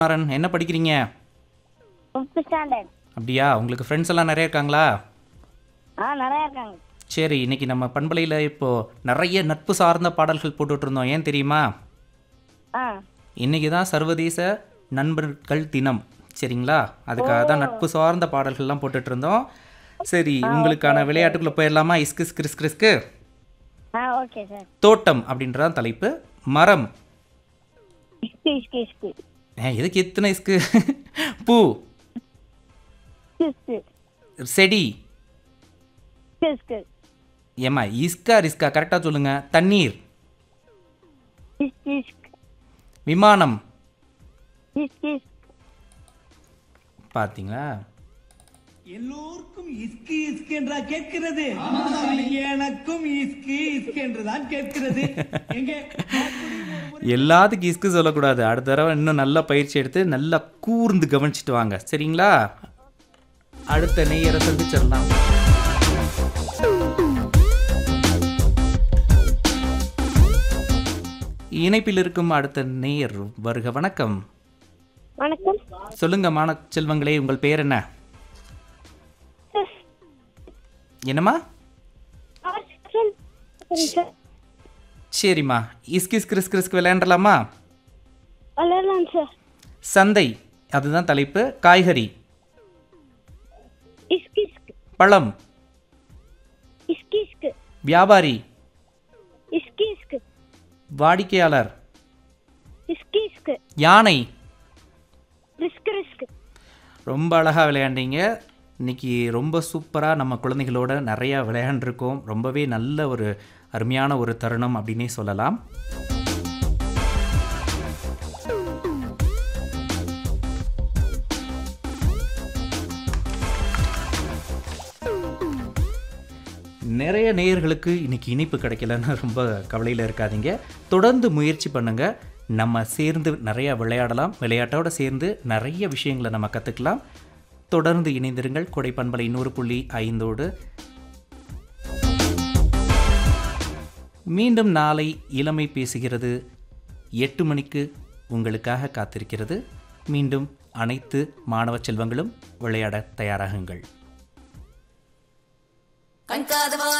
மாறன் என்ன படிக்கிறீங்க fifth standard அப்படியா உங்களுக்கு ஃப்ரெண்ட்ஸ் எல்லாம் நிறைய இருக்காங்களா ஆ நிறையா இருக்காங்க சரி இன்னைக்கு நம்ம பண்பலையில் இப்போது நிறைய நட்பு சார்ந்த பாடல்கள் போட்டுட்டு இருந்தோம் ஏன் தெரியுமா ஆ இன்னைக்கு தான் சர்வதேச நண்பர்கள் தினம் சரிங்களா அதுக்காக தான் நட்பு சார்ந்த பாடல்கள்லாம் போட்டுட்டு இருந்தோம் சரி உங்களுக்கான விளையாட்டுக்குள்ளே போயிடலாமா இஸ்கு கிறிஸ் கிறிஸ்க்கு ஆ ஓகே சார் தோட்டம் அப்படின்றதான் தலைப்பு மரம் இஸ்கு இஸ்கு இஸ்கு ஏன் எதுக்கு எத்தனை இஸ்கு பூ இஸ்கு செடி இஸ்கு ஏம்மா இஸ்கா ரிஸ்கா கரெக்டாக சொல்லுங்கள் தண்ணீர் இஸ்கு இஸ்கு விமானம் இஸ்கு இஸ்கு பார்த்தீங்களா எல்லோருக்கும் இஸ்கி இஸ்கி என்றா கேட்கிறது எனக்கும் இஸ்கி இஸ்கி என்றுதான் கேட்கிறது எங்கே எல்லாத்துக்கும் இஸ்கு சொல்லக்கூடாது அடுத்த தடவை இன்னும் நல்லா பயிற்சி எடுத்து நல்லா கூர்ந்து கவனிச்சிட்டு வாங்க சரிங்களா அடுத்த நெய்யரை சந்திச்சிடலாம் இணைப்பில் இருக்கும் அடுத்த நேயர் வருக வணக்கம் வணக்கம் சொல்லுங்க மான செல்வங்களே உங்கள் பேர் என்ன என்னம்மா சார் சரிம்மா இஸ்கிஸ் கிறிஸ் கிறிஸ்க்கு விளையாண்டலாமா விளையாடலாம் சார் சந்தை அதுதான் தலைப்பு காய்கறி இஸ்கு இஸ்கு பழம் இஸ்கு இஸ்கு வியாபாரி இஸ்கு இஸ்கு வாடிக்கையாளர் இஸ்கு இஸ்கு யானை ரிஸ்க் ரிஸ்க் ரொம்ப அழகாக விளையாண்டீங்க இன்னைக்கு ரொம்ப சூப்பராக நம்ம குழந்தைகளோட நிறையா விளையாண்டுருக்கோம் ரொம்பவே நல்ல ஒரு அருமையான ஒரு தருணம் அப்படின்னே சொல்லலாம் நிறைய நேயர்களுக்கு இன்னைக்கு இனிப்பு கிடைக்கலன்னு ரொம்ப கவலையில் இருக்காதீங்க தொடர்ந்து முயற்சி பண்ணுங்க நம்ம சேர்ந்து நிறைய விளையாடலாம் விளையாட்டோட சேர்ந்து நிறைய விஷயங்களை நம்ம கற்றுக்கலாம் தொடர்ந்து இணைந்திருங்கள் கொடை பண்பலை நூறு புள்ளி ஐந்தோடு மீண்டும் நாளை இளமை பேசுகிறது எட்டு மணிக்கு உங்களுக்காக காத்திருக்கிறது மீண்டும் அனைத்து மாணவ செல்வங்களும் விளையாட தயாராகுங்கள் கண்காதவா